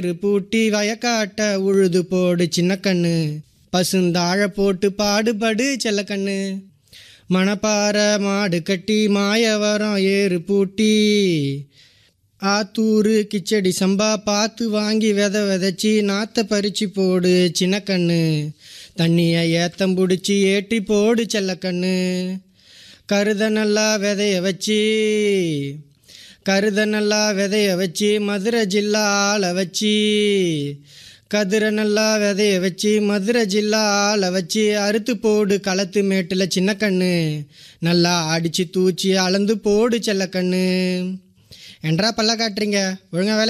பூட்டி வயக்காட்ட உழுது போடு சின்ன கண்ணு பசுந்தாழ போட்டு பாடுபடு செல்லக்கண்ணு மணப்பாற மாடு கட்டி மாயவரம் ஏறு பூட்டி ஆத்தூரு கிச்சடி சம்பா பார்த்து வாங்கி வித விதைச்சி நாத்த பறிச்சு போடு சின்ன கண்ணு தண்ணியை ஏத்தம் பிடிச்சி ஏற்றி போடு செல்லக்கண்ணு கருத நல்லா விதைய வச்சு கருத நல்லா விதைய வச்சு மதுரை ஜில்லா ஆளை வச்சு கதிரை நல்லா விதைய வச்சு மதுரை ஜில்லா ஆளை வச்சு அறுத்து போடு களத்து மேட்டில் சின்ன கண்ணு நல்லா அடித்து தூச்சி அளந்து போடு செல்லக்கண்ணு என்றா பல்ல காட்டுறீங்க ஒழுங்கா வேலை